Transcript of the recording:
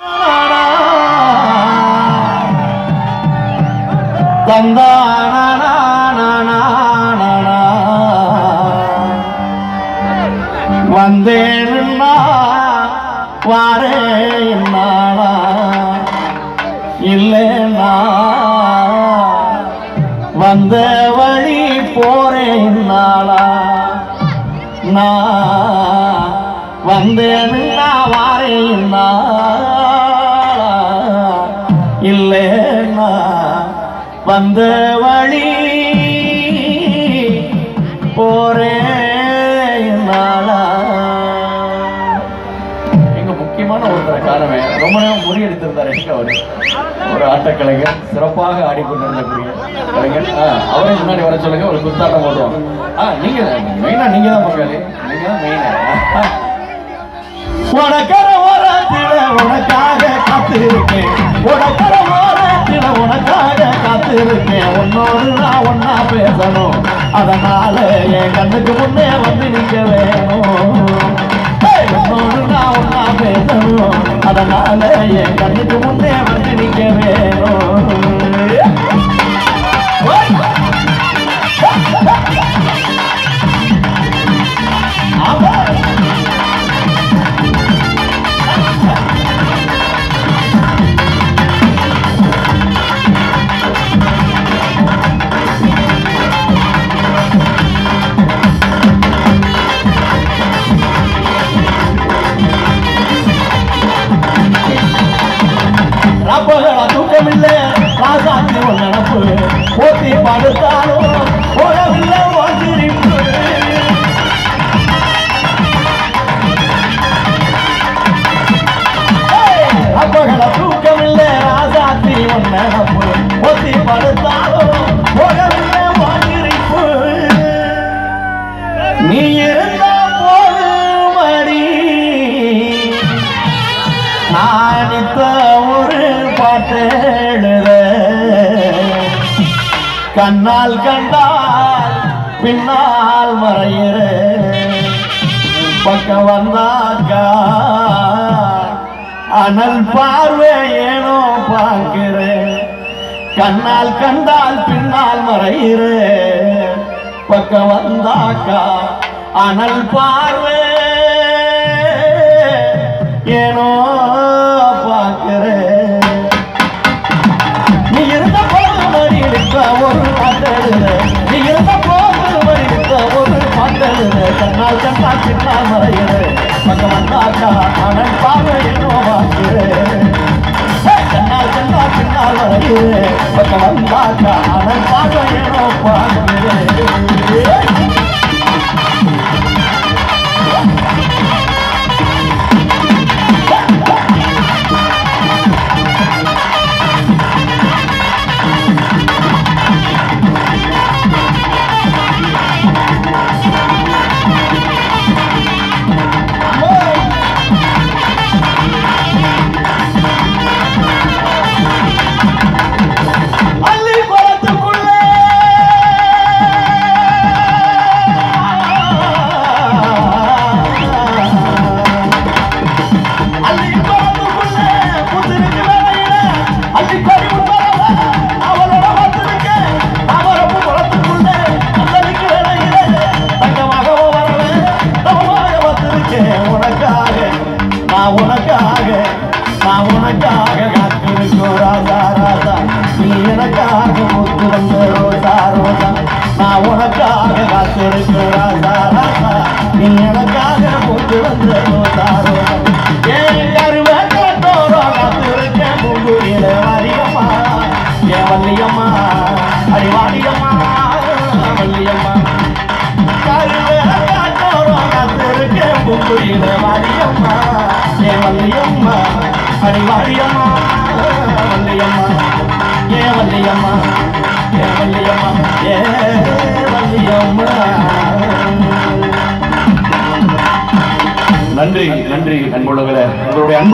வந்தேன்னா வாரேன் நாளா இல்லைன்னா வந்த வழி போறேன் நாளா நான் வந்தேன்னா வாரேன் நாளா இல்லைன்னா வந்த வழி போறேன் நாளா எங்க முக்கியமான ஒருத்தரை காணவே ரொம்ப நேரம் முறியடித்திருந்தார் எங்க அவரு ஒரு ஆட்டக்கலைஞர் சிறப்பாக ஆடிக்கொண்டிருந்தக்கூடிய கலைஞர் ஆ, அவரை முன்னாடி வர சொல்லுங்க ஒரு குத்தாட்டம் போடுவோம் ஆ நீங்க மெயினா நீங்க தான் மக்காளி நீங்க தான் மெயினா உனக்கர ஓரத்தில உனக்காக காத்திருக்கேன் உனக்கர ஓரத்தில உனக்காக காத்திருக்கேன் உன்னோடு நான் ஒன்னா பேசணும் அதனால என் கண்ணுக்கு முன்னே வந்து நிக்க வேணும் ஏய், உன்னோடு நான் ஒன்னா பேசணும் அதனால என் கண்ணுக்கு முன்னே வந்து நிக்க வேணும் ஆமா ரப்பகள தூக்கமில்லை ராசாத்தி ஒரு நினப்பு போத்தி படுத்தாலும் போகவில்லை ஒன்றிருப்பு ரப்பகள தூக்கமில்லை ராசாத்தி ஒரு நினப்பு போத்தி படுத்தாலும் போகவில்லை ஒன்றிருப்பு நீ இருந்த போதுமடி நானித்த ஒரு பாட்டெழுத கண்ணால் கண்டால் பின்னால் மறையிற பக்கம் வந்தாக்கா அனல் பார்வை ஏனோ பார்க்கிறேன் கண்ணால் கண்டால் பின்னால் மறையிற பக்கம் வந்தாக்கா அனல் பார்வை ஏனோ பார்க்கிறேன் நீ இருந்த போது வரி இருக்க ஒரு பாட்டெழுத நீ இருந்த போது வரி இருக்க ஒரு பாட்டெழுத கண்ணால் கண்ணால் பின்னால் மறையிற பக்கம் வந்தாக்கா அனல் பார்வை ஏனோ பார்க்கிறேன் கண்ணால் கண்ணால் பின்னால் மறையிற பக்கம் வந்தாக்கா அனல் பார்வை ஏனோ பார்க்கிறேன் அள்ளி குளத்துக்குள்ளே அள்ளி குளத்துக்குள்ளே புத்திருக்கு வேலையில அள்ளி கொடி உட்பட அவளோட வந்திருக்க அவரப்பு குளத்துக்குள்ளே அள்ளலிக்கு வேலையில தங்கமாக வரவே தவமாக வந்திருக்கேன் உனக்காக நான் உனக்காக நான் உனக்காக காத்திருக்கோம் ராஜா ராஜா நீ எனக்காக முத்து வந்த ரோசா ரோசா நான் உனக்காக காத்திருக்கோம் ராஜா ராஜா நீ எனக்காக முத்து வந்த ரோசா ரோசா ஏன் கருவை காட்டோரோ காத்திருக்கேன் பூங்குயில வரியம்மா ஏன் வள்ளியம்மா அடிவாடியம்மா வள்ளியம்மா கருவை காட்டோரோ காத்திருக்கேன் பூங்குயில வரியம்மா ஏன் வள்ளியம்மா அடிவாடியம்மா வள்ளியம்மா ஏ வள்ளியம்மா ஏ வள்ளியம்மா ஏ வள்ளியம்மா நன்றி நன்றி அன்புள்ளவர்களே உங்களுடைய அன்பு